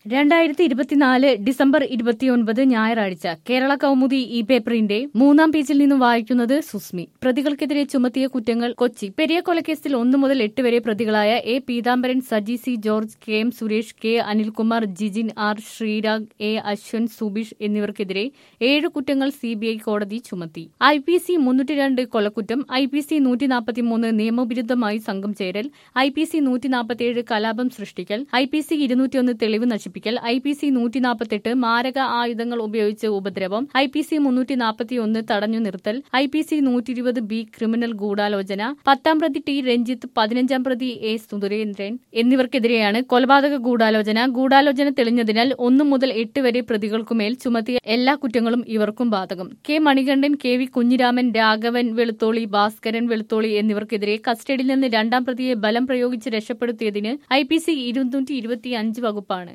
രണ്ടായിരത്തി ഇരുപത്തിനാല് ഡിസംബർ ഇരുപത്തിയൊൻപത് ഞായറാഴ്ച കേരള കൗമുദി ഈ പേപ്പറിന്റെ മൂന്നാം പേജിൽ നിന്നും വായിക്കുന്നത് സുസ്മി പ്രതികൾക്കെതിരെ ചുമത്തിയ കുറ്റങ്ങൾ കൊച്ചി പെരിയ കൊലക്കേസിൽ ഒന്നു മുതൽ എട്ട് വരെ പ്രതികളായ A Peethambaran Saji C George K M Suresh K Anilkumar Jijin R Sreerag A Ashwan Subish എന്നിവർക്കെതിരെ ഏഴ് കുറ്റങ്ങൾ സിബിഐ കോടതി ചുമത്തി ഐ പി സി മുന്നൂറ്റി രണ്ട് കൊലക്കുറ്റം ഐ പി സി നൂറ്റി നാൽപ്പത്തിമൂന്ന് നിയമവിരുദ്ധമായി സംഘം ചേരൽ ഐ പി സി നൂറ്റി നാൽപ്പത്തിയേഴ് കലാപം സൃഷ്ടിക്കൽ ഐ പി സി ഇരുന്നൂറ്റിയൊന്ന് തെളിവ് നശിപ്പിക്കൽ ഐ പി സി നൂറ്റി നാൽപ്പത്തെട്ട് മാരക ആയുധങ്ങൾ ഉപയോഗിച്ച് ഉപദ്രവം ഐ പി സി മുന്നൂറ്റി നാൽപ്പത്തിയൊന്ന് തടഞ്ഞു നിർത്തൽ ഐ പി സി നൂറ്റി ഇരുപത് ബി ക്രിമിനൽ ഗൂഢാലോചന പത്താം പ്രതി ടി രഞ്ജിത്ത് പതിനഞ്ചാം പ്രതി എ സുരേന്ദ്രൻ എന്നിവർക്കെതിരെയാണ് കൊലപാതക ഗൂഢാലോചന ഗൂഢാലോചന തെളിഞ്ഞതിനാൽ ഒന്നു മുതൽ എട്ട് വരെ പ്രതികൾക്കുമേൽ ചുമത്തിയ എല്ലാ കുറ്റങ്ങളും ഇവർക്കും ബാധകം K Manikandan K V Kunhiraman Raghavan Velutholi Bhaskaran Velutholi എന്നിവർക്കെതിരെ കസ്റ്റഡിയിൽ നിന്ന് രണ്ടാം പ്രതിയെ ബലം പ്രയോഗിച്ച് രക്ഷപ്പെടുത്തിയതിന് ഐ പി സി ഇരുന്നൂറ്റി ഇരുപത്തിയഞ്ച് വകുപ്പാണ്